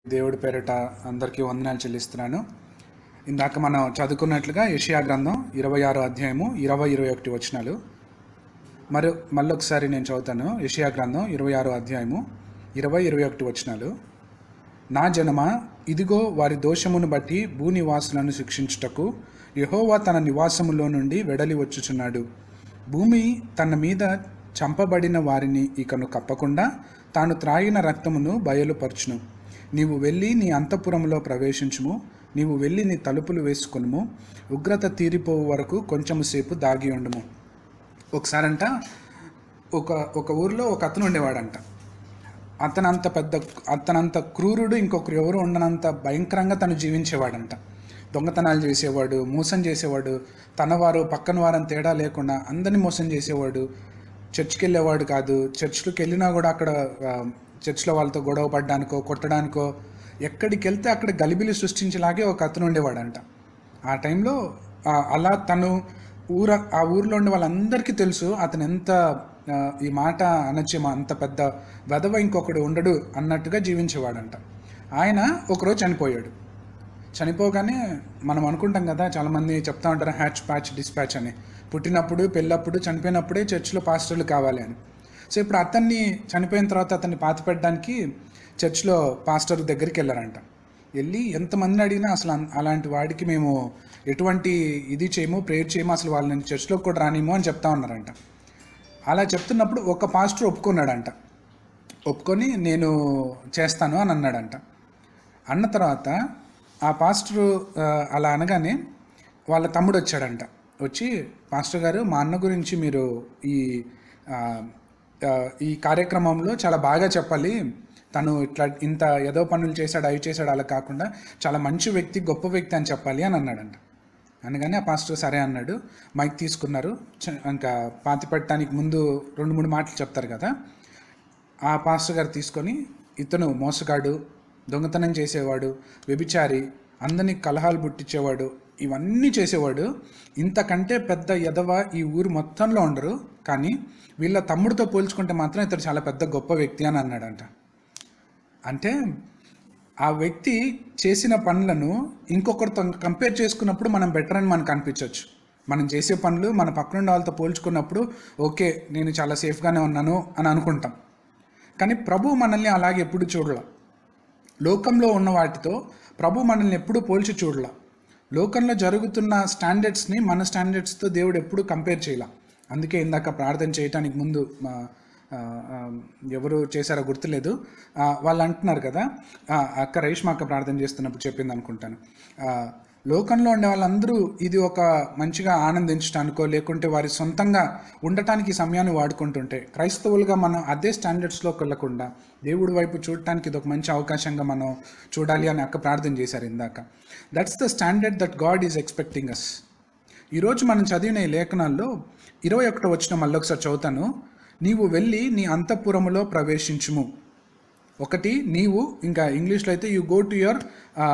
దేవుడి పేరిట అందరికీ వందనాలు చెల్లిస్తున్నాను ఇందాక మనం చదువుకున్నట్లుగా యషియా గ్రంథం ఇరవై ఆరో అధ్యాయము ఇరవై ఇరవై ఒకటి వచనాలు మరి మళ్ళొకసారి నేను చదువుతాను యషియా గ్రంథం ఇరవై ఆరో అధ్యాయము ఇరవై ఇరవై ఒకటి వచనాలు నా జనమ ఇదిగో వారి దోషమును బట్టి భూనివాసులను శిక్షించుటకు యెహోవా తన నివాసములో నుండి వెడలి వచ్చుచున్నాడు భూమి తన మీద చంపబడిన వారిని ఇకను కప్పకుండా తాను త్రాగిన రక్తమును బయలుపరచును నీవు వెళ్ళి నీ అంతఃపురములో ప్రవేశించుము నీవు వెళ్ళి నీ తలుపులు వేసుకొనుము ఉగ్రత తీరిపోవు వరకు కొంచెము సేపు దాగి ఉండుము ఒకసారంట ఒక ఒక ఊరిలో ఒక అతను ఉండేవాడంట అతనంత పెద్ద అతనంత క్రూరుడు ఇంకొకరు ఎవరు ఉండనంత భయంకరంగా తను జీవించేవాడంట దొంగతనాలు చేసేవాడు మోసం చేసేవాడు తన వారు పక్కన వారని తేడా లేకుండా అందరినీ మోసం చేసేవాడు చర్చ్కి వెళ్ళేవాడు కాదు చర్చ్కి వెళ్ళినా కూడా అక్కడ ఆ, చర్చ్లో వాళ్ళతో గొడవ పడ్డానికో కొట్టడానికో ఎక్కడికి వెళ్తే అక్కడ గలిబిలి సృష్టించేలాగే ఒక అతను ఉండేవాడంట ఆ టైంలో ఆ, అలా తను ఊర ఆ ఊర్లో ఉండే వాళ్ళందరికీ తెలుసు అతను ఎంత ఆ, ఈ మాట అనొచ్చేమో అంత పెద్ద వెధవ ఇంకొకడు ఉండడు అన్నట్టుగా జీవించేవాడంట ఆయన ఒకరోజు చనిపోయాడు చనిపోగానే మనం అనుకుంటాం కదా చాలామంది చెప్తా ఉంటారు హ్యాచ్ ప్యాచ్ డిస్పాచ్ అని పుట్టినప్పుడు పెళ్ళప్పుడు చనిపోయినప్పుడే చర్చిలో పాస్టర్లు కావాలి అని సో ఇప్పుడు అతన్ని చనిపోయిన తర్వాత అతన్ని పాతిపెట్టడానికి చర్చ్లో పాస్టర్ దగ్గరికి వెళ్ళారంట వెళ్ళి ఎంతమంది అడిగినా అసలు అన్- అలాంటి వాడికి మేము ఎటువంటి ఇది చేయము ప్రేయర్ చేయము అసలు వాళ్ళని చర్చ్లోకి కూడా రానిము అని చెప్తా ఉన్నారంట అలా చెప్తున్నప్పుడు ఒక పాస్టర్ ఒప్పుకున్నాడంట ఒప్పుకొని నేను చేస్తాను అని అన్నాడంట అన్న తర్వాత ఆ పాస్టర్ ఆ, అలా అనగానే వాళ్ళ తమ్ముడు వచ్చాడంట వచ్చి పాస్టర్ గారు మా అన్న గురించి మీరు ఈ ఆ, ఆ, ఈ కార్యక్రమంలో చాలా బాగా చెప్పాలి తను ఇట్లా ఇంత ఏదో పనులు చేశాడు అవి చేశాడు అలా కాకుండా చాలా మంచి వ్యక్తి గొప్ప వ్యక్తి అని చెప్పాలి అని అన్నాడంట అనగానే ఆ పాస్టర్ సరే అన్నాడు మైక్ తీసుకున్నారు చ- ఇంకా పాతి పెట్టడానికి ముందు రెండు మూడు మాటలు చెప్తారు కదా ఆ పాస్టర్ గారు తీసుకొని ఇతను మోసగాడు దొంగతనం చేసేవాడు వ్యభిచారి అందరినీ కలహాలు పుట్టించేవాడు ఇవన్నీ చేసేవాడు ఇంతకంటే పెద్ద ఎదవ ఈ ఊరు మొత్తంలో ఉండరు కానీ వీళ్ళ తమ్ముడితో పోల్చుకుంటే మాత్రం ఇతడు చాలా పెద్ద గొప్ప వ్యక్తి అని అన్నాడంట అంటే ఆ వ్యక్తి చేసిన పనులను ఇంకొకరితో కంపేర్ చేసుకున్నప్పుడు మనం బెటర్ అని మనకు అనిపించవచ్చు మనం చేసే పనులు మన పక్కనుండే వాళ్ళతో పోల్చుకున్నప్పుడు ఓకే నేను చాలా సేఫ్గానే ఉన్నాను అని అనుకుంటాం కానీ ప్రభు మనల్ని అలాగే ఎప్పుడు చూడల లోకంలో ఉన్న వాటితో ప్రభు మనల్ని ఎప్పుడు పోల్చి చూడల లోకంలో జరుగుతున్న స్టాండర్డ్స్ని మన స్టాండర్డ్స్తో దేవుడు ఎప్పుడు కంపేర్ చేయాల అందుకే ఇందాక ప్రార్థన చేయటానికి ముందు మా ఆ, ఆ, ఎవరు చేశారో గుర్తులేదు ఆ, వాళ్ళు అంటున్నారు కదా ఆ, అక్క రేష్మ అక్క ప్రార్థన చేస్తున్నప్పుడు చెప్పింది అనుకుంటాను ఆ, లోకంలో ఉండే వాళ్ళందరూ ఇది ఒక మంచిగా ఆనందించడానికో లేకుంటే వారి సొంతంగా ఉండటానికి ఈ సమయాన్ని వాడుకుంటుంటే క్రైస్తవులుగా మనం అదే స్టాండర్డ్స్లోకి వెళ్ళకుండా దేవుడి వైపు చూడటానికి ఇది ఒక మంచి అవకాశంగా మనం చూడాలి అని అక్క ప్రార్థన చేశారు ఇందాక that's the standard that God is expecting us ఈరోజు మనం చదివిన ఈ లేఖనాల్లో ఇరవై ఒకటో వచ్చిన మళ్ళీ ఒకసారి చదువుతాను నీవు వెళ్ళి నీ అంతఃపురములో ప్రవేశించుము ఒకటి నీవు ఇంకా ఇంగ్లీష్లో అయితే యు గో టు యువర్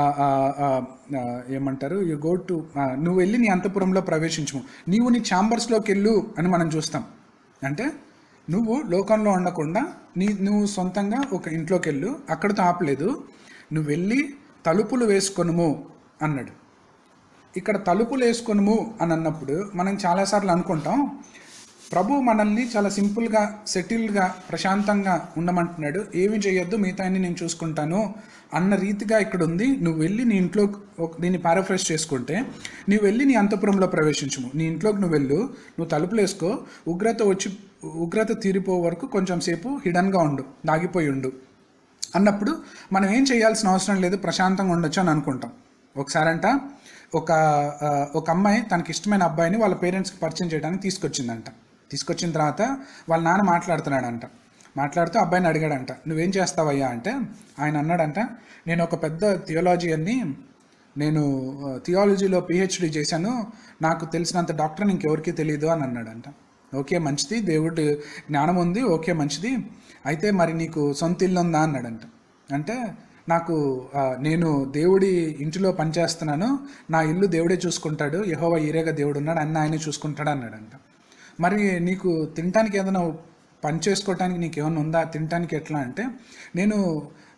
ఏమంటారు యు గో టు నువ్వు వెళ్ళి నీ అంతఃపురంలో ప్రవేశించుము నీవు నీ ఛాంబర్స్లోకి వెళ్ళు అని మనం చూస్తాం అంటే నువ్వు లోకంలో ఉండకుండా నీ నువ్వు సొంతంగా ఒక ఇంట్లోకి వెళ్ళు అక్కడితో ఆపలేదు నువ్వు వెళ్ళి తలుపులు వేసుకొనుము అన్నాడు ఇక్కడ తలుపులు వేసుకొనుము అని అన్నప్పుడు మనం చాలాసార్లు అనుకుంటాం ప్రభు మనల్ని చాలా సింపుల్గా సెటిల్డ్గా ప్రశాంతంగా ఉండమంటున్నాడు ఏమి చేయొద్దు మిగతా అన్ని నేను చూసుకుంటాను అన్న రీతిగా ఇక్కడ ఉంది నువ్వు వెళ్ళి నీ ఇంట్లో ఒక- దీన్ని పారాఫ్రెష్ చేసుకుంటే నువ్వు వెళ్ళి నీ అంతఃపురంలో ప్రవేశించుము నీ ఇంట్లోకి నువ్వు వెళ్ళు నువ్వు తలుపులు వేసుకో ఉగ్రత వచ్చి ఉగ్రత తీరిపో వరకు కొంచెం సేపు హిడన్గా ఉండు దాగిపోయి ఉండు అన్నప్పుడు మనం ఏం చేయాల్సిన అవసరం లేదు ప్రశాంతంగా ఉండొచ్చు అని అనుకుంటాం ఒకసారంట ఒక ఆ, ఒక అమ్మాయి తనకి ఇష్టమైన అబ్బాయిని వాళ్ళ పేరెంట్స్కి పరిచయం చేయడానికి తీసుకొచ్చిందంట తీసుకొచ్చిన తర్వాత వాళ్ళ నాన్న మాట్లాడుతున్నాడంట మాట్లాడుతూ అబ్బాయిని అడిగాడంట నువ్వేం చేస్తావయ్యా అంటే ఆయన అన్నాడంట నేను ఒక పెద్ద థియోలాజీ అని నేను థియాలజీలో పిహెచ్డి చేశాను నాకు తెలిసినంత డాక్టర్ ఇంకెవరికీ తెలియదు అని అన్నాడంట ఓకే మంచిది దేవుడు జ్ఞానం ఉంది ఓకే మంచిది అయితే మరి నీకు సొంత ఇల్లు ఉందా అన్నాడంట అంటే నాకు ఆ, నేను దేవుడి ఇంటిలో పనిచేస్తున్నాను నా ఇల్లు దేవుడే చూసుకుంటాడు యహోవా ఈరేగా దేవుడు ఉన్నాడు అన్న ఆయనే చూసుకుంటాడు అన్నాడంట మరి నీకు తినటానికి ఏదైనా పని చేసుకోవటానికి నీకు ఏమైనా ఉందా తినటానికి ఎట్లా అంటే నేను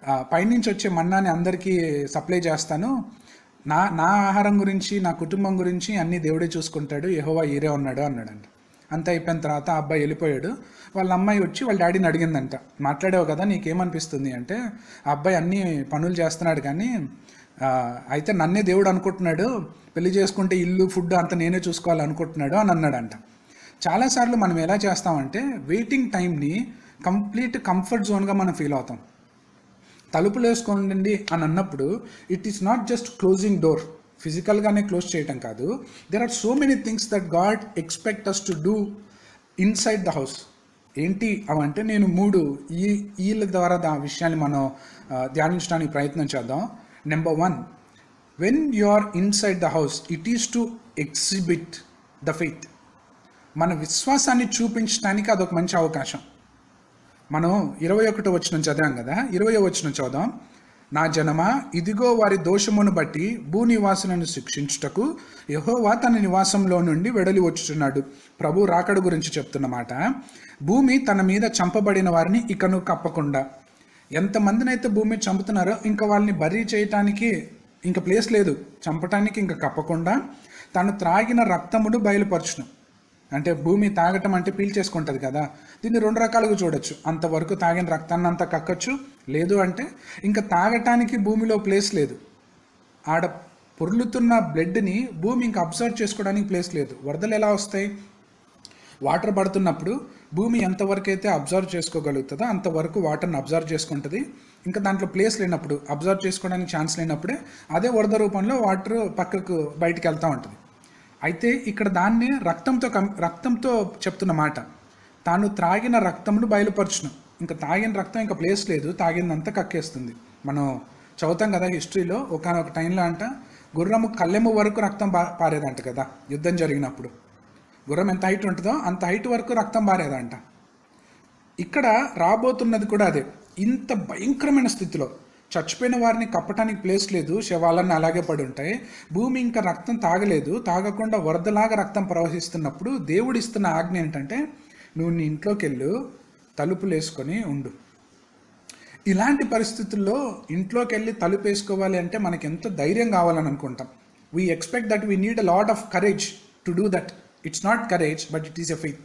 ఆ, పైనుంచి వచ్చే మన్నాని అందరికీ సప్లై చేస్తాను నా నా ఆహారం గురించి నా కుటుంబం గురించి అన్నీ దేవుడే చూసుకుంటాడు యెహోవా ఈరే ఉన్నాడు అన్నాడంట అంత అయిపోయిన తర్వాత ఆ అబ్బాయి వెళ్ళిపోయాడు వాళ్ళ అమ్మాయి వచ్చి వాళ్ళ డాడీని అడిగిందంట మాట్లాడావు కదా నీకేమనిపిస్తుంది అంటే ఆ అబ్బాయి అన్ని పనులు చేస్తున్నాడు కానీ ఆ, అయితే నన్నే దేవుడు అనుకుంటున్నాడు పెళ్లి చేసుకుంటే ఇల్లు ఫుడ్ అంతా నేనే చూసుకోవాలి అనుకుంటున్నాడు అని అన్నాడంట చాలాసార్లు మనం ఎలా చేస్తామంటే వెయిటింగ్ టైంని కంప్లీట్ కంఫర్ట్ జోన్గా మనం ఫీల్ అవుతాం తలుపులు వేసుకోండి అని అన్నప్పుడు it is not just closing door ఫిజికల్గానే క్లోజ్ చేయటం కాదు there are so many things that God expect us to do inside the house ఏంటి అవంటే నేను మూడు ఈ వీళ్ళ ద్వారా ఆ విషయాన్ని మనం ఆ, ధ్యానించడానికి ప్రయత్నం చేద్దాం number one when you are inside the house it is to exhibit the faith మన విశ్వాసాన్ని చూపించడానికి అదొక మంచి అవకాశం మనం ఇరవై ఒకటో వచ్చిన చదివాం కదా ఇరవై వచ్చిన చదుదాం నా జనమా ఇదిగో వారి దోషమును బట్టి భూనివాసులను శిక్షించుటకు యెహోవా తన నివాసంలో నుండి వెడలి వచ్చుచున్నాడు ప్రభు రాకడ గురించి చెప్తున్నమాట భూమి తన మీద చంపబడిన వారిని ఇకను కప్పకుండా ఎంతమందినైతే భూమి చంపుతున్నారో ఇంకా వాళ్ళని బరీ చేయటానికి ఇంకా ప్లేస్ లేదు చంపటానికి ఇంకా కప్పకుండా తను త్రాగిన రక్తమును బయలుపరచును అంటే భూమి తాగటం అంటే పీల్చేసుకుంటుంది కదా దీన్ని రెండు రకాలుగా చూడొచ్చు అంతవరకు తాగిన రక్తాన్ని అంతా కక్కచ్చు లేదు అంటే ఇంకా తాగటానికి భూమిలో ప్లేస్ లేదు ఆడ పొర్లుతున్న బ్లడ్ని భూమి ఇంకా అబ్జర్వ్ చేసుకోవడానికి ప్లేస్ లేదు వరదలు ఎలా వస్తాయి వాటర్ పడుతున్నప్పుడు భూమి ఎంతవరకు అయితే అబ్జర్వ్ చేసుకోగలుగుతుందో అంతవరకు వాటర్ని అబ్జర్వ్ చేసుకుంటుంది ఇంకా దాంట్లో ప్లేస్ లేనప్పుడు అబ్జర్వ్ చేసుకోవడానికి ఛాన్స్ లేనప్పుడే అదే వరద రూపంలో వాటర్ పక్కకు బయటికి వెళ్తూ ఉంటుంది అయితే ఇక్కడ దాన్ని రక్తంతో కం రక్తంతో చెప్తున్న మాట తాను త్రాగిన రక్తమును బయలుపరచును ఇంకా తాగిన రక్తం ఇంకా ప్లేస్ లేదు తాగిందంతా కక్కేస్తుంది మనం చదువుతాం కదా హిస్టరీలో ఒకనొక టైంలో అంట గుర్రము కళ్ళెము వరకు రక్తం పా పారేదంట కదా యుద్ధం జరిగినప్పుడు గుర్రం ఎంత హైట్ ఉంటుందో అంత హైట్ వరకు రక్తం పారేదంట ఇక్కడ రాబోతున్నది కూడా అదే ఇంత భయంకరమైన స్థితిలో చచ్చిపోయిన వారిని కప్పటానికి ప్లేస్ లేదు శవాలన్నీ అలాగే పడి ఉంటాయి భూమి ఇంకా రక్తం తాగలేదు తాగకుండా వరదలాగా రక్తం ప్రవహిస్తున్నప్పుడు దేవుడు ఇస్తున్న ఆజ్ఞ ఏంటంటే నువ్వు నీ ఇంట్లోకి వెళ్ళు తలుపులు వేసుకొని ఉండు ఇలాంటి పరిస్థితుల్లో ఇంట్లోకి వెళ్ళి తలుపు వేసుకోవాలి అంటే మనకి ఎంతో ధైర్యం కావాలని అనుకుంటాం we expect that we need a lot of courage to do that it's not courage but it is a faith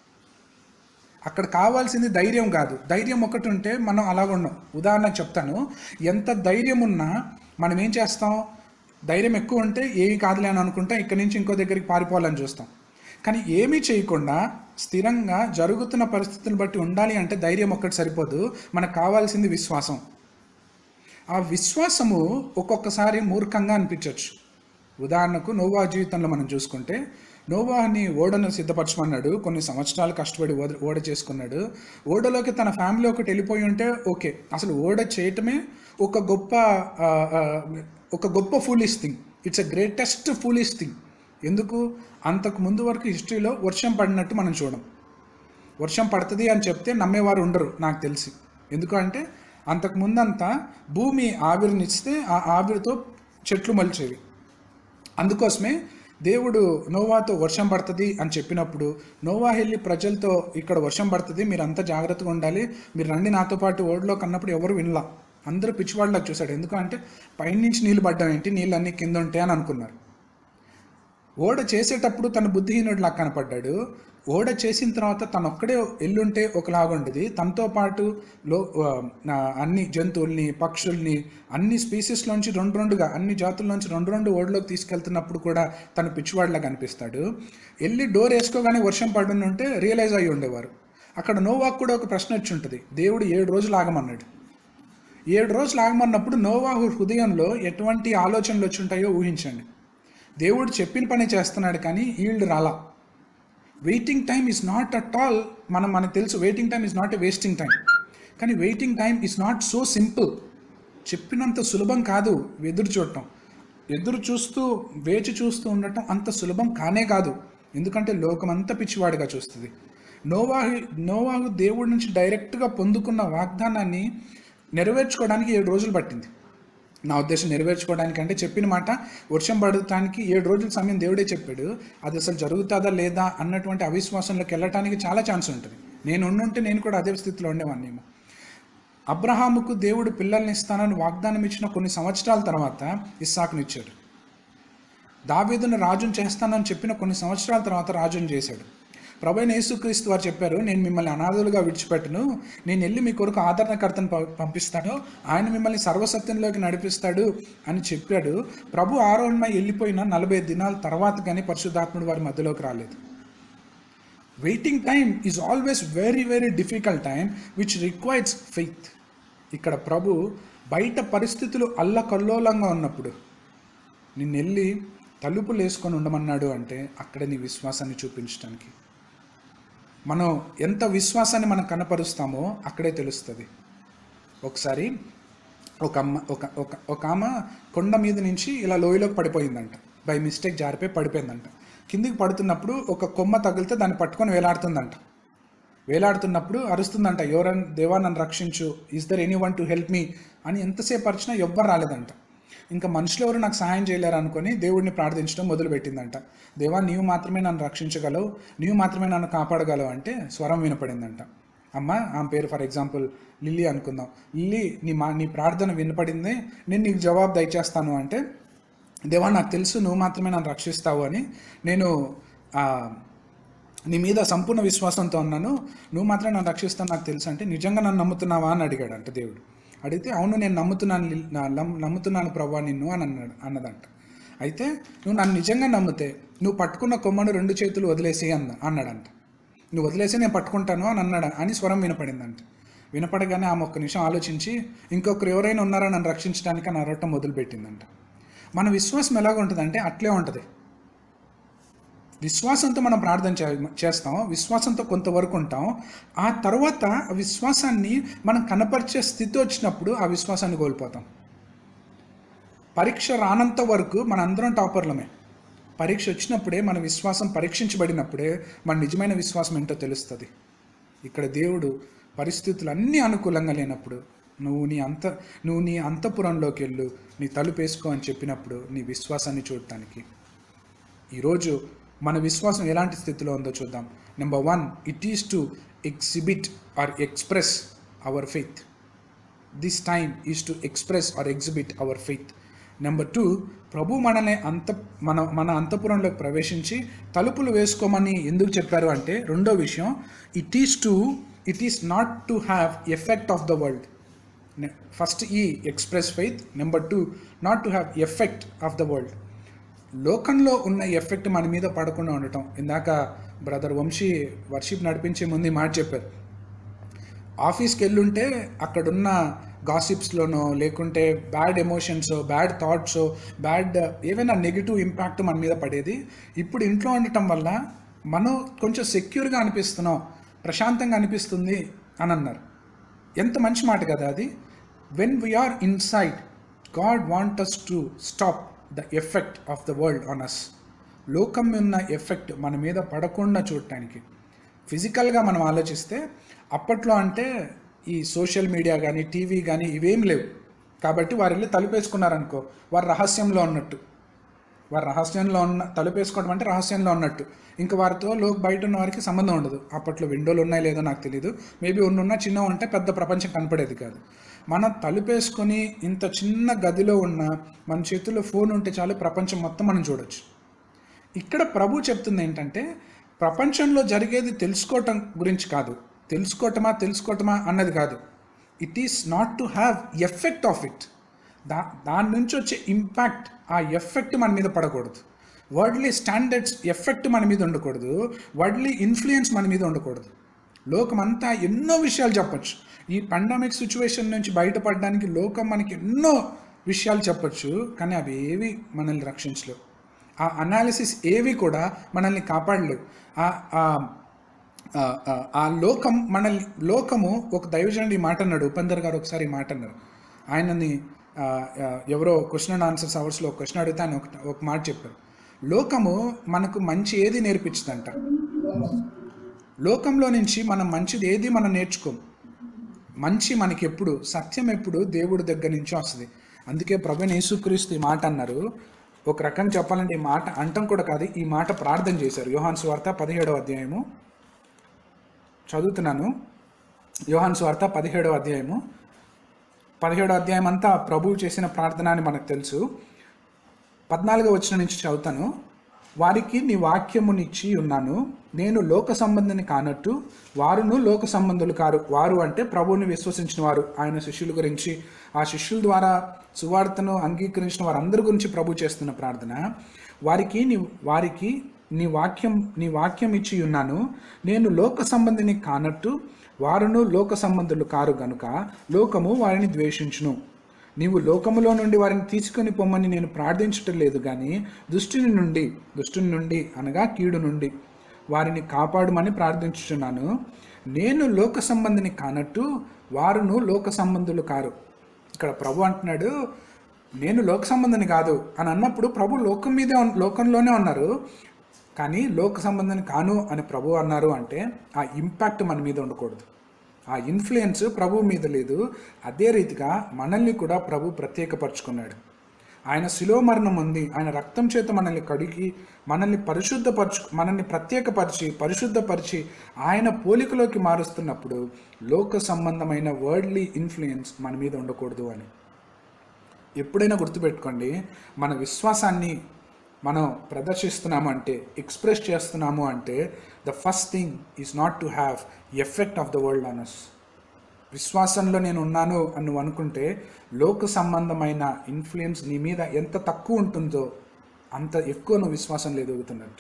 అక్కడ కావాల్సింది ధైర్యం కాదు ధైర్యం ఒకటి ఉంటే మనం అలాగ ఉన్నాం ఉదాహరణకు చెప్తాను ఎంత ధైర్యం ఉన్నా మనం ఏం చేస్తాం ధైర్యం ఎక్కువ ఉంటే ఏమి కాదులే అని అనుకుంటాం ఇక్కడి నుంచి ఇంకో దగ్గరికి పారిపోవాలని చూస్తాం కానీ ఏమీ చేయకుండా స్థిరంగా జరుగుతున్న పరిస్థితులను బట్టి ఉండాలి అంటే ధైర్యం ఒక్కటి సరిపోదు మనకు కావాల్సింది విశ్వాసం ఆ విశ్వాసము ఒక్కొక్కసారి మూర్ఖంగా అనిపించవచ్చు ఉదాహరణకు నోవా జీవితంలో మనం చూసుకుంటే నోవాని ఓడను సిద్ధపరచమన్నాడు కొన్ని సంవత్సరాలు కష్టపడి ఓడ ఓడ చేసుకున్నాడు ఓడలోకి తన ఫ్యామిలీ ఒకటి వెళ్ళిపోయి ఉంటే ఓకే అసలు ఓడ చేయటమే ఒక గొప్ప ఆ, ఆ, ఒక గొప్ప foolish thing it's a greatest foolish thing ఎందుకు అంతకు ముందు వరకు హిస్టరీలో వర్షం పడినట్టు మనం చూడం వర్షం పడుతుంది అని చెప్తే నమ్మేవారు ఉండరు నాకు తెలిసి ఎందుకంటే అంతకు ముందంతా భూమి ఆవిరినిస్తే ఆ ఆవిరితో చెట్లు మలిచేవి అందుకోసమే దేవుడు నోవాతో వర్షం పడుతుంది అని చెప్పినప్పుడు నోవా వెళ్ళి ప్రజలతో ఇక్కడ వర్షం పడుతుంది మీరు అంతా జాగ్రత్తగా ఉండాలి మీరు రండి నాతో పాటు ఓడిలో కన్నప్పుడు ఎవరు వినలా అందరూ పిచ్చివాళ్ళకి చూశాడు ఎందుకంటే పైనుంచి నీళ్ళు పడ్డం ఏంటి నీళ్ళు అన్నీ కింద ఉంటాయి అని అనుకున్నారు ఓడ చేసేటప్పుడు తన బుద్ధిహీనుడిలా కనపడ్డాడు ఓడ చేసిన తర్వాత తను ఒక్కడే ఎల్లుంటే ఒకలాగుండేది తనతో పాటు లో ఆ, నా అన్ని జంతువుల్ని పక్షుల్ని అన్ని స్పీసీస్లోంచి రెండు రెండుగా అన్ని జాతుల్లోంచి రెండు రెండు ఓడలోకి తీసుకెళ్తున్నప్పుడు కూడా తను పిచ్చివాడిలా కనిపిస్తాడు వెళ్ళి డోర్ వేసుకోగానే వర్షం పడుంటే రియలైజ్ అయ్యి ఉండేవారు అక్కడ నోవాకు కూడా ఒక ప్రశ్న వచ్చి ఉంటుంది దేవుడు ఏడు రోజులు ఆగమన్నాడు ఏడు రోజులు ఆగమన్నప్పుడు నోవాహు హృదయంలో ఎటువంటి ఆలోచనలు వచ్చి ఉంటాయో ఊహించండి దేవుడు చెప్పిన పని చేస్తున్నాడు కానీ వీళ్ళు రాలా waiting time is not at all మనం మనకు తెలుసు waiting time is not a wasting time కానీ waiting time is not so simple చెప్పినంత సులభం కాదు ఎదురు చూడటం ఎదురు చూస్తూ వేచి చూస్తూ ఉండటం అంత సులభం కానే కాదు ఎందుకంటే లోకమంతా పిచ్చివాడిగా చూస్తుంది నోవాహు నోవాహు దేవుడి నుంచి డైరెక్ట్గా పొందుకున్న వాగ్దానాన్ని నెరవేర్చుకోవడానికి ఏడు రోజులు పట్టింది నా ఉద్దేశం నెరవేర్చుకోవడానికి అంటే చెప్పిన మాట వర్షం పడటానికి ఏడు రోజుల సమయం దేవుడే చెప్పాడు అది అసలు జరుగుతుందా లేదా అన్నటువంటి అవిశ్వాసంలోకి వెళ్ళటానికి చాలా ఛాన్స్ ఉంటుంది నేను ఉండుంటే నేను కూడా అదే స్థితిలో ఉండేవాడినేమో అబ్రహాముకు దేవుడు పిల్లల్ని ఇస్తానని వాగ్దానం ఇచ్చిన కొన్ని సంవత్సరాల తర్వాత ఇస్సాకునిచ్చాడు దావీదును రాజును చేస్తానని చెప్పిన కొన్ని సంవత్సరాల తర్వాత రాజును చేశాడు ప్రభైన యేసుక్రీస్తు వారు చెప్పారు నేను మిమ్మల్ని అనాథులుగా విడిచిపెట్టను నేను వెళ్ళి మీ కొరకు ఆదరణకర్తను ప- పంపిస్తాను ఆయన మిమ్మల్ని సర్వసత్యంలోకి నడిపిస్తాడు అని చెప్పాడు ప్రభు ఆరోహణమై వెళ్ళిపోయిన నలభై దినాల తర్వాత కానీ పరిశుద్ధాత్ముడు వారి మధ్యలోకి రాలేదు waiting time is always very very difficult time which requires faith ఇక్కడ ప్రభు బయట పరిస్థితులు అల్లకల్లోలంగా ఉన్నప్పుడు నిన్ను వెళ్ళి తలుపులు వేసుకొని ఉండమన్నాడు అంటే అక్కడ నీ విశ్వాసాన్ని చూపించడానికి మనం ఎంత విశ్వాసాన్ని మనం కనపరుస్తామో అక్కడే తెలుస్తుంది ఒకసారి ఒక అమ్మ ఒక ఒక ఒక ఆమె కొండ మీద నుంచి ఇలా లోయలోకి పడిపోయిందంట బై మిస్టేక్ జారిపోయి పడిపోయిందంట కిందికి పడుతున్నప్పుడు ఒక కొమ్మ తగిలితే దాన్ని పట్టుకొని వేలాడుతుందంట వేలాడుతున్నప్పుడు అరుస్తుందంట ఎవరన్ దేవా నన్ను రక్షించు is there any one to help me అని ఎంతసేపు అరిచినా ఎవ్వరు రాలేదంట ఇంకా మనుషులు ఎవరు నాకు సహాయం చేయలేరు అనుకొని దేవుడిని ప్రార్థించడం మొదలుపెట్టిందంట దేవా నీవు మాత్రమే నన్ను రక్షించగలవు నీవు మాత్రమే నన్ను కాపాడగలవు అంటే స్వరం వినపడిందంట అమ్మ ఆమె పేరు ఫర్ ఎగ్జాంపుల్ లిల్లీ అనుకుందాం లిల్లీ నీ మా నీ ప్రార్థన వినపడింది నేను నీకు జవాబు దయచేస్తాను అంటే దేవా నాకు తెలుసు నువ్వు మాత్రమే నన్ను రక్షిస్తావు అని నేను ఆ, నీ మీద సంపూర్ణ విశ్వాసంతో ఉన్నాను నువ్వు మాత్రం నన్ను రక్షిస్తాను నాకు తెలుసు అంటే నిజంగా నన్ను నమ్ముతున్నావా అని అడిగాడు అంటే దేవుడు అడిగితే అవును నేను నమ్ముతున్నాను లిల్- నా- నమ్- నమ్ముతున్నాను ప్రభా నిన్ను అని అన్నాడు అన్నదంట అయితే నువ్వు నన్ను నిజంగా నమ్మితే నువ్వు పట్టుకున్న కొమ్మను రెండు చేతులు వదిలేసి అన్న అన్నాడంట నువ్వు వదిలేసి నేను పట్టుకుంటాను అని అన్నాడు అని స్వరం వినపడిందంట వినపడగానే ఆమె ఒక్క నిమిషం ఆలోచించి ఇంకొకరు ఎవరైనా ఉన్నారా నన్ను రక్షించడానికి అని అరవటం మొదలుపెట్టిందంట మన విశ్వాసం ఎలాగ ఉంటుందంటే అట్లే ఉంటుంది విశ్వాసంతో మనం ప్రార్థన చే చేస్తాం విశ్వాసంతో కొంతవరకు ఉంటాం ఆ తర్వాత ఆ విశ్వాసాన్ని మనం కనపరిచే స్థితి వచ్చినప్పుడు ఆ విశ్వాసాన్ని కోల్పోతాం పరీక్ష రానంత వరకు మన అందరం టాపర్లమే పరీక్ష వచ్చినప్పుడే మన విశ్వాసం పరీక్షించబడినప్పుడే మన నిజమైన విశ్వాసం ఏంటో తెలుస్తుంది ఇక్కడ దేవుడు పరిస్థితులు అన్నీ అనుకూలంగా లేనప్పుడు నువ్వు నీ అంత నువ్వు నీ అంతఃపురంలోకి వెళ్ళు నీ తలుపు వేసుకో అని చెప్పినప్పుడు నీ విశ్వాసాన్ని చూడటానికి ఈరోజు మన విశ్వాసం ఎలాంటి స్థితిలో ఉందో చూద్దాం number one it is to exhibit or express our faith this time is to express or exhibit our faith number two ప్రభు మనల్ని అంత మన మన అంతపురంలోకి ప్రవేశించి తలుపులు వేసుకోమని ఎందుకు చెప్పారు అంటే రెండో విషయం it is to it is not to have effect of the world first ఈ express faith number two not to have effect of the world లోకంలో ఉన్న ఎఫెక్ట్ మన మీద పడకుండా ఉండటం ఇందాక బ్రదర్ వంశీ వర్షిప్ నడిపించే ముందు ఈ మాట చెప్పారు ఆఫీస్కి వెళ్ళుంటే అక్కడున్న గాసిప్స్లోనో లేకుంటే bad emotions bad thoughts bad ఏవైనా నెగిటివ్ ఇంపాక్ట్ మన మీద పడేది ఇప్పుడు ఇంట్లో ఉండటం వల్ల మనం కొంచెం సెక్యూర్గా అనిపిస్తున్నాం ప్రశాంతంగా అనిపిస్తుంది అని అన్నారు ఎంత మంచి మాట కదా అది when we are inside God want us to stop the effect of the world on us లోకం ఉన్న ఎఫెక్ట్ మన మీద పడకుండా చూడటానికి ఫిజికల్గా మనం ఆలోచిస్తే అప్పట్లో అంటే ఈ సోషల్ మీడియా కానీ టీవీ కానీ ఇవేం లేవు కాబట్టి వారు వెళ్ళి తలుపేసుకున్నారనుకో వారు రహస్యంలో ఉన్నట్టు వారు రహస్యంలో ఉన్న తలుపేసుకోవడం అంటే రహస్యంలో ఉన్నట్టు ఇంకా వారితో లోక్ బయట ఉన్న వారికి సంబంధం ఉండదు అప్పట్లో విండోలు ఉన్నాయో లేదో నాకు తెలియదు మేబీ ఉన్న చిన్న ఉంటే పెద్ద ప్రపంచం కనపడేది కాదు మనం తలుపేసుకొని ఇంత చిన్న గదిలో ఉన్న మన చేతుల్లో ఫోన్ ఉంటే చాలు ప్రపంచం మొత్తం మనం చూడొచ్చు ఇక్కడ ప్రభు చెప్తుంది ఏంటంటే ప్రపంచంలో జరిగేది తెలుసుకోవటం గురించి కాదు తెలుసుకోవటమా తెలుసుకోవటమా అన్నది కాదు it is not to have effect of it దా దాని నుంచి వచ్చే ఇంపాక్ట్ ఆ ఎఫెక్ట్ మన మీద పడకూడదు వర్డ్లీ స్టాండర్డ్స్ ఎఫెక్ట్ మన మీద ఉండకూడదు వర్డ్లీ ఇన్ఫ్లుయెన్స్ మన మీద ఉండకూడదు లోకం అంతా ఎన్నో విషయాలు చెప్పొచ్చు ఈ పాండమిక్ సిచ్యువేషన్ నుంచి బయటపడడానికి లోకం మనకి ఎన్నో విషయాలు చెప్పొచ్చు కానీ అవి ఏవి మనల్ని రక్షించలేవు ఆ అనాలిసిస్ ఏవి కూడా మనల్ని కాపాడలేవు ఆ ఆ- ఆ- ఆ- ఆ లోకం మనల్ని లోకము ఒక దైవజనుడు ఈ మాట అన్నాడు ఉపేందర్ గారు ఒకసారి ఈ మాట అన్నారు ఆయనని ఆ, ఆ, ఎవరో క్వశ్చన్ అండ్ ఆన్సర్స్ అవర్స్లో ఒక క్వశ్చన్ అడిగితే ఆయన ఒక ఒక మాట చెప్పారు లోకము మనకు మంచి ఏది నేర్పించదంట లోకంలో నుంచి మనం మంచిది ఏది మనం నేర్చుకోం మంచి మనకి ఎప్పుడు సత్యం ఎప్పుడు దేవుడి దగ్గర నుంచి వస్తుంది అందుకే ప్రభు యేసుక్రీస్తు ఈ మాట అన్నారు ఒక రకంగా చెప్పాలంటే ఈ మాట అంటం కూడా కాదు ఈ మాట ప్రార్థన చేశారు యోహాన్ స్వార్త పదిహేడవ అధ్యాయము చదువుతున్నాను యోహాన్ స్వార్త పదిహేడవ అధ్యాయము పదిహేడో అధ్యాయం అంతా ప్రభువు చేసిన ప్రార్థన అని మనకు తెలుసు పద్నాలుగో వచ్చిన నుంచి చదువుతాను వారికి నీ వాక్యమునిచ్చి ఉన్నాను నేను లోక సంబంధిని కానట్టు వారును లోక సంబంధులు కారు వారు అంటే ప్రభువుని విశ్వసించిన వారు ఆయన శిష్యుల గురించి ఆ శిష్యుల ద్వారా సువార్తను అంగీకరించిన వారందరి గురించి ప్రభు చేస్తున్న ప్రార్థన వారికి నీ వారికి నీ వాక్యం నీ వాక్యం ఇచ్చి ఉన్నాను నేను లోక సంబంధిని కానట్టు వారును లోక సంబంధులు కారు గనుక లోకము వారిని ద్వేషించును నీవు లోకములో నుండి వారిని తీసుకొని పొమ్మని నేను ప్రార్థించటం లేదు కానీ దుష్టుని నుండి దుష్టుని నుండి అనగా కీడు నుండి వారిని కాపాడుమని ప్రార్థించుచున్నాను నేను లోక సంబంధిని కానట్టు వారును లోక సంబంధులు కారు ఇక్కడ ప్రభు అంటున్నాడు నేను లోక సంబంధిని కాదు అని అన్నప్పుడు ప్రభు లోకం మీదే ఉన్- లోకంలోనే ఉన్నారు కానీ లోక సంబంధిని కాను అని ప్రభు అన్నారు అంటే ఆ ఇంపాక్ట్ మన మీద ఉండకూడదు ఆ ఇన్ఫ్లుయెన్స్ ప్రభు మీద లేదు అదే రీతిగా మనల్ని కూడా ప్రభు ప్రత్యేకపరుచుకున్నాడు ఆయన శిలో మరణం ఉంది ఆయన రక్తం చేత మనల్ని కడిగి మనల్ని పరిశుద్ధపరచు మనల్ని ప్రత్యేకపరిచి పరిశుద్ధపరిచి ఆయన పోలికలోకి మారుస్తున్నప్పుడు లోక సంబంధమైన వరల్డ్లీ ఇన్ఫ్లుయెన్స్ మన మీద ఉండకూడదు అని ఎప్పుడైనా గుర్తుపెట్టుకోండి మన విశ్వాసాన్ని మనం ప్రదర్శిస్తున్నాము అంటే ఎక్స్ప్రెస్ చేస్తున్నాము అంటే the first thing is not to have effect of the world on us విశ్వాసంలో నేను ఉన్నాను అని నువ్వు అనుకుంటే లోక సంబంధమైన ఇన్ఫ్లుయెన్స్ నీ మీద ఎంత తక్కువ ఉంటుందో అంత ఎక్కువ నువ్వు విశ్వాసంలో ఎదుగుతున్నట్టు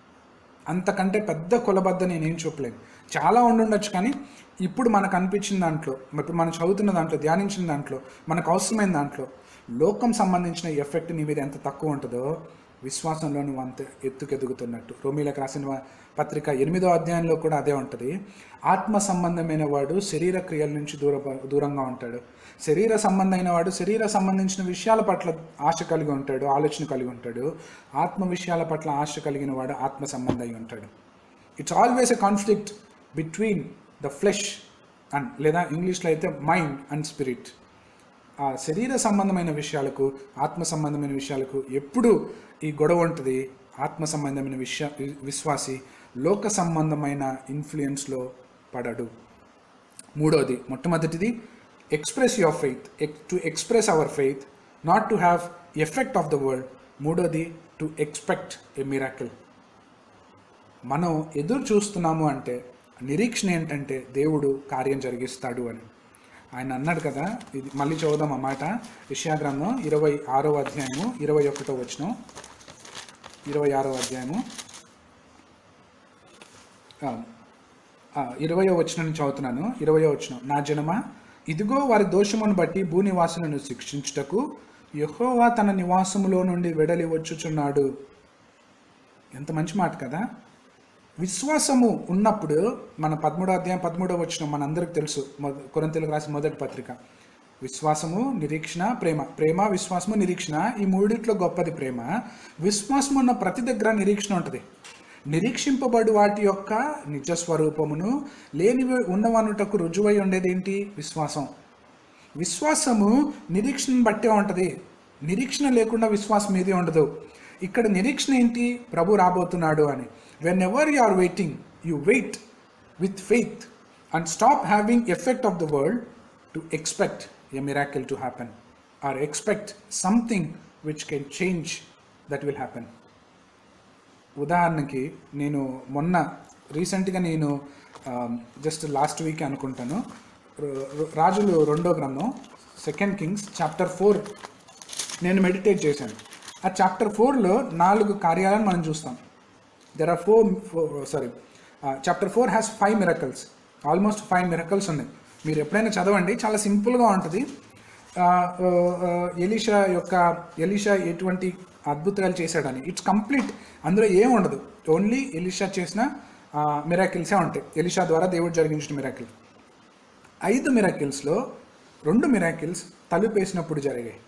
అంతకంటే పెద్ద కొలబద్ద నేనేం చూపలేను చాలా ఉండుండొచ్చు కానీ ఇప్పుడు మనకు అనిపించిన దాంట్లో ఇప్పుడు మనం చదువుతున్న దాంట్లో ధ్యానించిన దాంట్లో మనకు అవసరమైన దాంట్లో లోకం సంబంధించిన ఎఫెక్ట్ నీ మీద ఎంత తక్కువ ఉంటుందో విశ్వాసంలో నువ్వు అంత ఎత్తుకెదుగుతున్నట్టు రోమిలకు రాసిన వ- పత్రిక ఎనిమిదో అధ్యాయంలో కూడా అదే ఉంటుంది ఆత్మ సంబంధమైన వాడు శరీర క్రియల నుంచి దూర దూరంగా ఉంటాడు శరీర సంబంధమైన వాడు శరీర సంబంధించిన విషయాల పట్ల ఆశ కలిగి ఉంటాడు ఆలోచన కలిగి ఉంటాడు ఆత్మ విషయాల పట్ల ఆశ కలిగిన వాడు ఆత్మ సంబంధి అయి ఉంటాడు it's always a conflict between the flesh and లేదా ఇంగ్లీష్లో అయితే మైండ్ అండ్ స్పిరిట్ ఆ శరీర సంబంధమైన విషయాలకు ఆత్మ సంబంధమైన విషయాలకు ఎప్పుడు ఈ గొడవ ఉంటుంది ఆత్మ సంబంధమైన విషయ విశ్వాసి లోక సంబంధమైన ఇన్ఫ్లుయెన్స్లో పడడు మూడోది మొట్టమొదటిది express your faith to express our faith not to have effect of the world మూడోది టు ఎక్స్పెక్ట్ ఎ మిరాకిల్ మనం ఎదురు చూస్తున్నాము అంటే నిరీక్షణ ఏంటంటే దేవుడు కార్యం జరిగిస్తాడు అని ఆయన అన్నాడు కదా ఇది మళ్ళీ చదువుదాం ఆ మాట విషయాగ్రంథం ఇరవై ఆరో అధ్యాయము ఇరవై ఒకటో వచనం ఇరవై ఆరో అధ్యాయము ఆ, ఆ, ఇరవయో వచనం నుంచి చదువుతున్నాను ఇరవయో వచనం నా జనమా ఇదిగో వారి దోషమును బట్టి భూనివాసులను శిక్షించుటకు యెహోవా తన నివాసములో నుండి వెడలి వచ్చుచున్నాడు ఎంత మంచి మాట కదా విశ్వాసము ఉన్నప్పుడు మన పదమూడో అధ్యాయం పదమూడో వచ్చిన మనందరికి తెలుసు మొద కొరంతెలకు రాసిన మొదటి పత్రిక విశ్వాసము నిరీక్షణ ప్రేమ ప్రేమ విశ్వాసము నిరీక్షణ ఈ మూడిట్లో గొప్పది ప్రేమ విశ్వాసం ఉన్న ప్రతి దగ్గర నిరీక్షణ ఉంటుంది నిరీక్షింపబడు వాటి యొక్క నిజ స్వరూపమును లేనివి ఉన్నవనుటకు రుజువై ఉండేది ఏంటి విశ్వాసం విశ్వాసము నిరీక్షణను బట్టే ఉంటుంది నిరీక్షణ లేకుండా విశ్వాసం ఏది ఉండదు ఇక్కడ నిరీక్షణ ఏంటి ప్రభు రాబోతున్నాడు అని whenever you are waiting you wait with faith and stop having effect of the world to expect a miracle to happen or expect something which can change that will happen ఉదాహరణకి నేను మొన్న రీసెంట్గా నేను just last week అనుకుంటాను ర- ర- రాజులు రెండో గ్రంథం సెకండ్ కింగ్స్ చాప్టర్ ఫోర్ నేను మెడిటేట్ చేశాను ఆ చాప్టర్ ఫోర్లో నాలుగు కార్యాలను మనం చూస్తాం there are four sorry chapter four has five miracles almost five miracles ఉన్నాయి మీరు ఎప్పుడైనా చదవండి చాలా సింపుల్గా ఉంటుంది ఆ, ఆ, ఆ, ఎలీషా యొక్క ఎలీషా ఎటువంటి అద్భుతాలు చేశాడని ఇట్స్ కంప్లీట్ అందులో ఏం ఉండదు ఓన్లీ ఎలీషా చేసిన మిరాకిల్సే ఉంటాయి ఎలీషా ద్వారా దేవుడు జరిగించిన మిరాకిల్ ఐదు మిరాకిల్స్లో రెండు మిరాకిల్స్ తలుపేసినప్పుడు జరిగాయి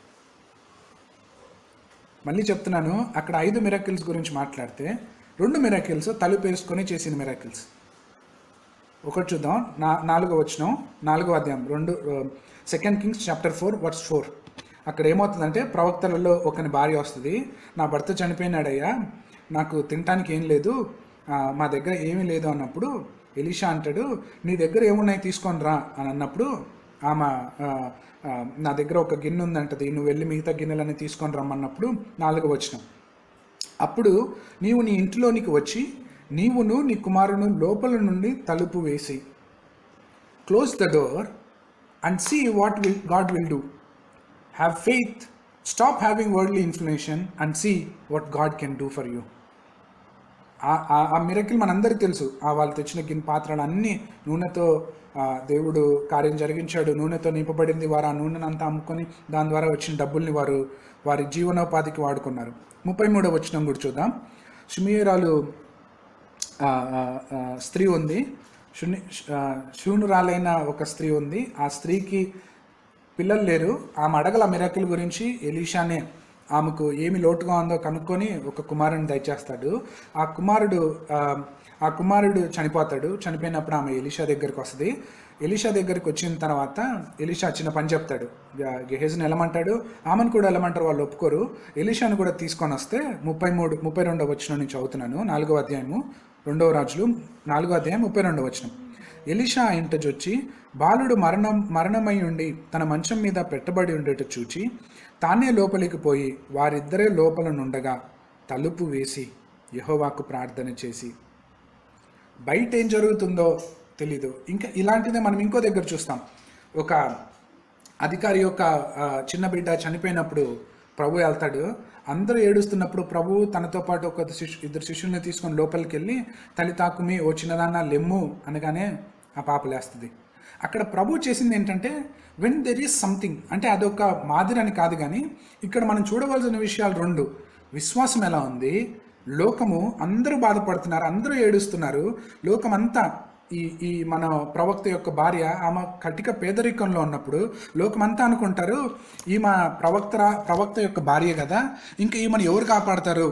మళ్ళీ చెప్తున్నాను అక్కడ ఐదు మిరాకిల్స్ గురించి మాట్లాడితే రెండు మిరాకిల్స్ తలుపేసుకొని చేసిన మిరాకిల్స్ ఒకటి చూద్దాం నా నాలుగో వచ్చిన నాలుగో అధ్యాయం రెండు second Kings chapter four verse four అక్కడ ఏమవుతుందంటే ప్రవక్తలలో ఒకని భార్య వస్తుంది నా భర్త చనిపోయినాడయ్యా నాకు తినటానికి ఏం లేదు ఆ, మా దగ్గర ఏమీ లేదు అన్నప్పుడు ఎలీషా అంటాడు నీ దగ్గర ఏమున్నాయి తీసుకొని రా అని అన్నప్పుడు ఆమె ఆ, ఆ, నా దగ్గర ఒక గిన్నె ఉందంటది నువ్వు వెళ్ళి మిగతా గిన్నెలన్నీ తీసుకొని రమ్మన్నప్పుడు నాలుగు వచ్చినాం అప్పుడు నీవు నీ ఇంటిలోనికి వచ్చి నీవును నీ కుమారును లోపల నుండి తలుపు వేసి close the door and see what will God will do have faith stop having worldly inflammation and see what God can do for you uh- uh- ఆ మిరకిల్ మనందరికీ తెలుసు ఆ వాళ్ళు తెచ్చిన గిన్నె పాత్రలు అన్నీ నూనెతో ఆ, దేవుడు కార్యం జరిగించాడు నూనెతో నింపబడింది వారు ఆ నూనెను అంతా అమ్ముకొని దాని ద్వారా వచ్చిన డబ్బుల్ని వారు వారి జీవనోపాధికి వాడుకున్నారు ముప్పై మూడో వచ్చిన కూడా చూద్దాం సుమీరాలు ఆ, ఆ, ఆ, స్త్రీ ఉంది శూన్య ఆ, శూన్యురాలైన ఒక స్త్రీ ఉంది ఆ స్త్రీకి పిల్లలు లేరు ఆమె అడగల మిరాకిల్ గురించి ఎలీషానే ఆమెకు ఏమి లోటుగా ఉందో కనుక్కొని ఒక కుమారుని దయచేస్తాడు ఆ కుమారుడు ఆ, ఆ కుమారుడు చనిపోతాడు చనిపోయినప్పుడు ఆమె ఎలీషా దగ్గరికి వస్తుంది ఎలీషా దగ్గరికి వచ్చిన తర్వాత ఎలీషా చిన్న పని చెప్తాడు గ- గెహేజ్ని వెళ్ళమంటాడు ఆమెను కూడా వెళ్ళమంటారు వాళ్ళు ఒప్పుకోరు ఎలీషాను కూడా తీసుకొని వస్తే ముప్పై మూడు ముప్పై రెండవ వచ్చిన నుంచి చదువుతున్నాను నాలుగవ అధ్యాయము రెండవ రాజులు నాలుగో అధ్యాయం ముప్పై రెండవ వచనం ఎలిషా ఆ ఇంట జొచ్చి బాలుడు మరణం మరణమై ఉండి తన మంచం మీద పెట్టబడి ఉండేట చూచి తానే లోపలికి పోయి వారిద్దరే లోపల నుండగా తలుపు వేసి యెహోవాకు ప్రార్థన చేసి బయట ఏం జరుగుతుందో తెలీదు ఇంకా ఇలాంటిదే మనం ఇంకో దగ్గర చూస్తాం ఒక అధికారి యొక్క ఆ, చిన్న బిడ్డ చనిపోయినప్పుడు ప్రభు వెళ్తాడు అందరూ ఏడుస్తున్నప్పుడు ప్రభు తనతో పాటు ఒక శిష్యు ఇద్దరు శిష్యుల్ని తీసుకొని లోపలికి వెళ్ళి తల్లి తాకుమి ఓ చిన్నదాన్న లెమ్ము అనగానే ఆ పాప లేస్తుంది అక్కడ ప్రభు చేసింది ఏంటంటే వెన్ దెర్ ఈస్ సంథింగ్ అంటే అదొక మాదిరి అని కాదు కానీ ఇక్కడ మనం చూడవలసిన విషయాలు రెండు విశ్వాసం ఎలా ఉంది లోకము అందరూ బాధపడుతున్నారు అందరూ ఏడుస్తున్నారు లోకం అంతా ఈ ఈ మన ప్రవక్త యొక్క భార్య ఆమె కటిక పేదరికంలో ఉన్నప్పుడు లోకమంతా అనుకుంటారు ఈమె ప్రవక్త ప్రవక్త యొక్క భార్య కదా ఇంకా ఈమెను ఎవరు కాపాడతారు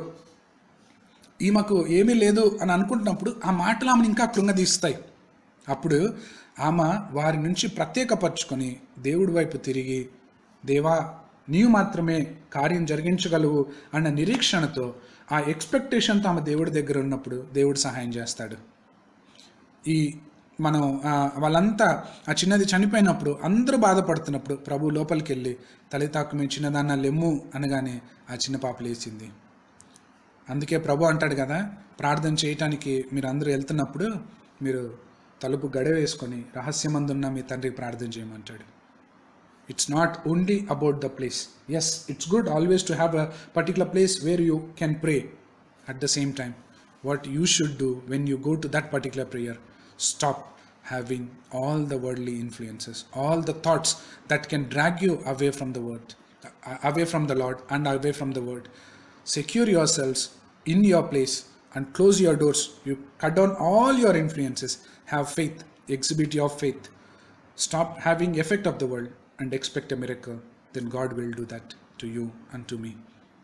ఈమెకు ఏమీ లేదు అని అనుకుంటున్నప్పుడు ఆ మాటలు ఆమెను ఇంకా కృంగదీస్తాయి అప్పుడు ఆమె వారి నుంచి ప్రత్యేకపరచుకొని దేవుడి వైపు తిరిగి దేవా నీవు మాత్రమే కార్యం జరిగించగలవు అన్న నిరీక్షణతో ఆ ఎక్స్పెక్టేషన్తో ఆమె దేవుడి దగ్గర ఉన్నప్పుడు దేవుడు సహాయం చేస్తాడు ఈ మనం ఆ, వాళ్ళంతా ఆ చిన్నది చనిపోయినప్పుడు అందరూ బాధపడుతున్నప్పుడు ప్రభు లోపలికి వెళ్ళి తల్లితాకు మీ చిన్నదాన్న లెమ్ము అనగానే ఆ చిన్న పాప లేచింది అందుకే ప్రభు అంటాడు కదా ప్రార్థన చేయటానికి మీరు అందరూ వెళ్తున్నప్పుడు మీరు తలుపు గడ వేసుకొని రహస్యమందున్న మీ తండ్రికి ప్రార్థన చేయమంటాడు it's not only about the place yes it's good always to have a particular place where you can pray at the same time what you should do when you go to that particular prayer stop having all the worldly influences all the thoughts that can drag you away from the word away from the Lord and away from the word secure yourselves in your place and close your doors you cut down all your influences have faith exhibit your faith stop having effect of the world and expect a miracle then god will do that to you and to me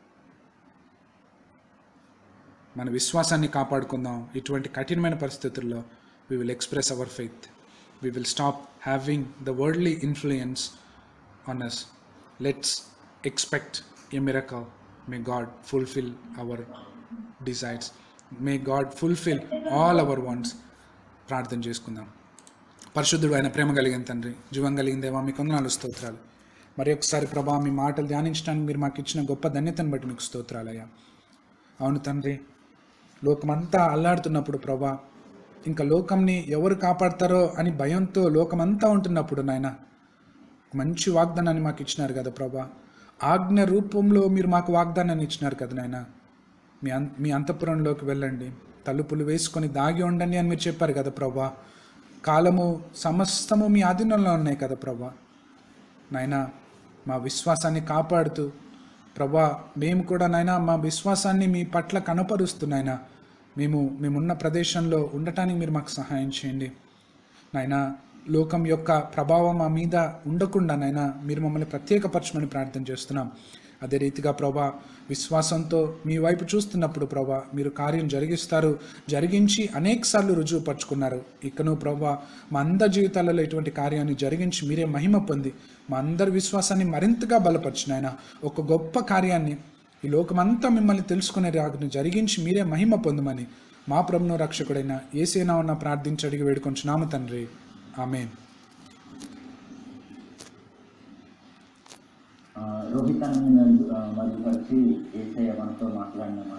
మన విశ్వాసాన్ని కాపాడుకుందాం ఇటువంటి కఠినమైన పరిస్థితుల్లో we will express our faith we will stop having the worldly influence on us. Let's expect a miracle. May God fulfill our desires. May God fulfill all our wants. ప్రార్థన చేసుకుందాం పరిశుద్ధుడు ఆయన ప్రేమ కలిగిన తండ్రి జీవం కలిగిన దేవా మీకు వందనాలు స్తోత్రాలు మరి ఒకసారి ప్రభా మీ మాటలు ధ్యానించడానికి మీరు మాకు ఇచ్చిన గొప్ప ధన్యతను బట్టి మీకు స్తోత్రాలయ్యా అవును తండ్రి లోకమంతా అల్లాడుతున్నప్పుడు ప్రభా ఇంకా లోకంని ఎవరు కాపాడతారో అని భయంతో లోకమంతా ఉంటున్నప్పుడు నాయన మంచి వాగ్దానాన్ని మాకు ఇచ్చినారు కదా ప్రభా ఆజ్ఞ రూపంలో మీరు మాకు వాగ్దానాన్ని ఇచ్చినారు కదా నాయన మీ అం మీ అంతఃపురంలోకి వెళ్ళండి తలుపులు వేసుకొని దాగి ఉండండి అని మీరు చెప్పారు కదా ప్రభా కాలము సమస్తము మీ ఆధీనంలో ఉన్నాయి కదా ప్రభా నాయన మా విశ్వాసాన్ని కాపాడుతూ ప్రభా మేము కూడా నాయన మా విశ్వాసాన్ని మీ పట్ల కనపరుస్తూ నాయన మేము మేమున్న ప్రదేశంలో ఉండటానికి మీరు మాకు సహాయం చేయండి నాయన లోకం యొక్క ప్రభావం మా మీద ఉండకుండా నాయన మీరు మమ్మల్ని ప్రత్యేకపరచమని ప్రార్థన చేస్తున్నాం అదే రీతిగా ప్రభా విశ్వాసంతో మీ వైపు చూస్తున్నప్పుడు ప్రభా మీరు కార్యం జరిగిస్తారు జరిగించి అనేకసార్లు రుజువుపరుచుకున్నారు ఇకను ప్రభా మా అందరి జీవితాలలో ఇటువంటి కార్యాన్ని జరిగించి మీరే మహిమ పొంది మా అందరి విశ్వాసాన్ని మరింతగా బలపరిచిన ఆయన ఒక గొప్ప కార్యాన్ని ఈ లోకమంతా మిమ్మల్ని తెలుసుకునే రాగును జరిగించి మీరే మహిమ పొందమని మా ప్రభును రక్షకుడైన ఏసేనా ఉన్న ప్రార్థించి అడిగి వేడుకొంచున్నాము తండ్రి ఆమెన్ ఆ, రోహిత్ అన్న మీద ఆ, మరుగుపరిచి ఏసయ్య మనతో మాట్లాడిన